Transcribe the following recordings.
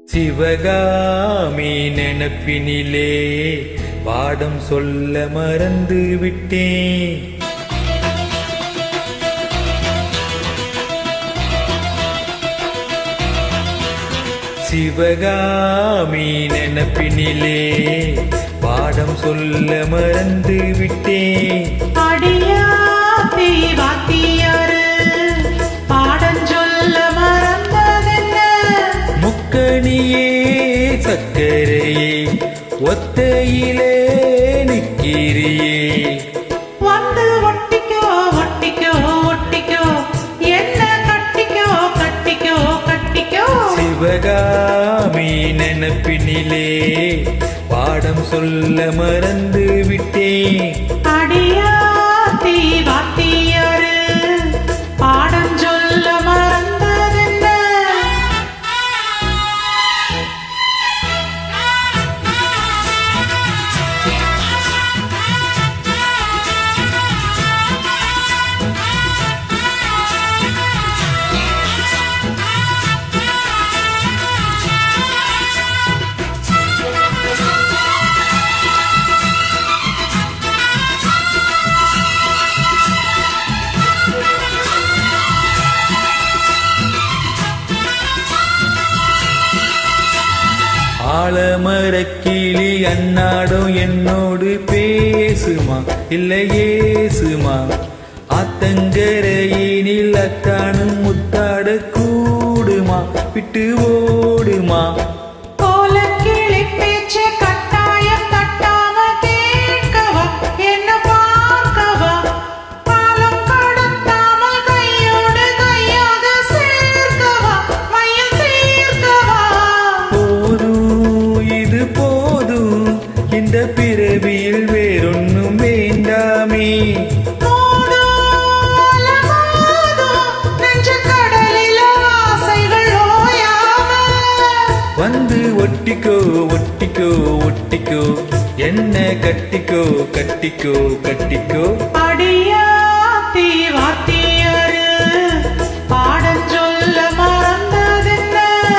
சிவகாமி நினப்பினிலே பாடம் சொல்ல மறந்து விட்டேன் சிவகாமி நினப்பினிலே பாடம் சொல்ல மறந்து விட்டேன் அடியாத்தி வாத்தியாரு பாடம் சொல்ல மறந்ததென்ன முக்கணியே சக்கரையே ஒத்தையிலே நிக்கிறியே வந்து ஒட்டிக்கோ ஒட்டிக்கோ ஒட்டிக்கோ என்ன கட்டிக்கோ கட்டிக்கோ கட்டிக்கோ சிவகாமி நினப்பினிலே பாடம் சொல்ல மறந்து விட்டேன் அடியாத்தி வாத்தியாரு பாடம் சொல்ல மறந்ததென்ன ஆலமரக்கிளி அன்னாடும் என்னோடு பேசுமா இல்லையேசுமா ஆத்தங்கரையினில் அத்தானும் முத்தாட கூடுமா விட்டு ஓடுமா கோலக்கிளி பேச்சு கட்டாயம் தட்டாம கேட்கவா என்ன பார்க்கவா காலம் கடத்தாமல் கையோடு கையாக சேர்க்கவா மையம் தீர்க்கவா போதும் இது போதும் இந்த பிறவியில் வேறொன்னும் வேண்டாமே மோதும் அலமோதும் நெஞ்சு கடலில் ஆசைகள் ஓயாம வந்து ஒட்டிக்கோ ஒட்டிக்கோ ஒட்டிக்கோ என்ன கட்டிக்கோ கட்டிக்கோ கட்டிக்கோ அடியாத்தி வாத்தியாரு பாடம் சொல்ல மறந்ததென்ன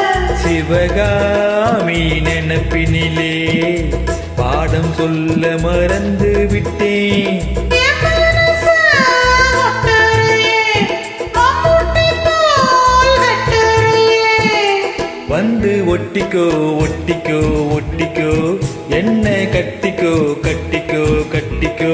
சிவகாமி நினப்பினிலே பாடம் சொல்ல மறந்து விட்டேன் என் மனச ஒட்டுறியே, மம்முட்டி போல் வெட்டுறியே. வந்து ஒட்டிக்கோ ஒட்டிக்கோ ஒட்டிக்கோ என்ன கட்டிக்கோ கட்டிக்கோ கட்டிக்கோ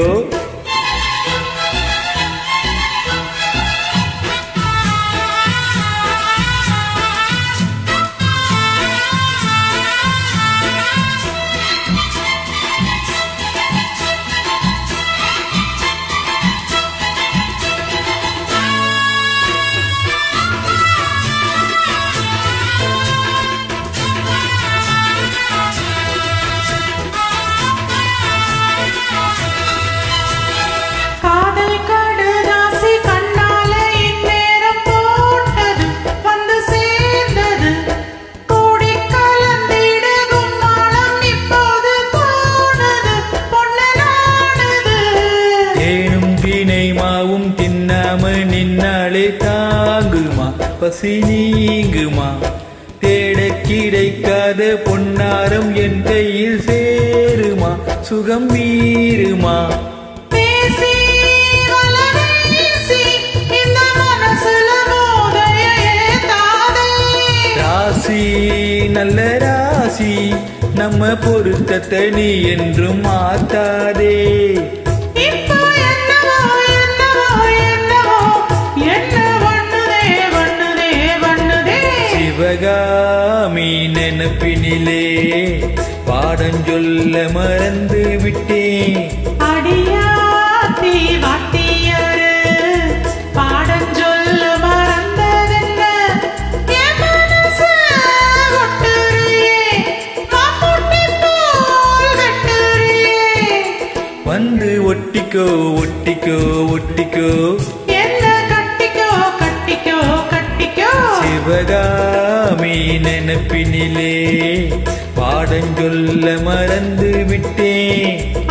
காதல் கடுதாசி கண்ணால இந்நேரம் போட்டது, வந்து சேர்ந்தது. கூடி கலந்திடு கும்மாளம் இப்போது தோணுது, பொண்ணு நாணுது. தேனும் தினை மாவும் தின்னாம நின்னாலே தாங்குமா பசி நீங்குமா தேட கிடைக்காத பொன்னாரம் என் கையில் சேருமா சுகம் மீறுமா பேசி வலவீசி இந்த மனசுல மோதைய ஏத்தாதே. ராசி நல்ல ராசி நம்ம பொருத்தத்தை நீ என்றும் மாத்தாதே இப்போ என்னவோ, என்னவோ, என்னவோ, என்ன பண்ணுதே, பண்ணுதே, பண்ணுதே. சிவகாமி நினப்பினிலே பாடம் சொல்ல மறந்து விட்டேன் அடியாத்தி வாத்தியாரு, பாடம் சொல்ல மறந்ததென்ன? என் மனச ஒட்டுறியே, மம்முட்டி போல் வெட்டுறியே. வந்து ஒட்டிக்கோ ஒட்டிக்கோ ஒட்டிக்கோ என்ன கட்டிக்கோ கட்டிக்கோ கட்டிக்கோ சிவகாமி நினப்பினிலே பாடம் சொல்ல மறந்து விட்டேன்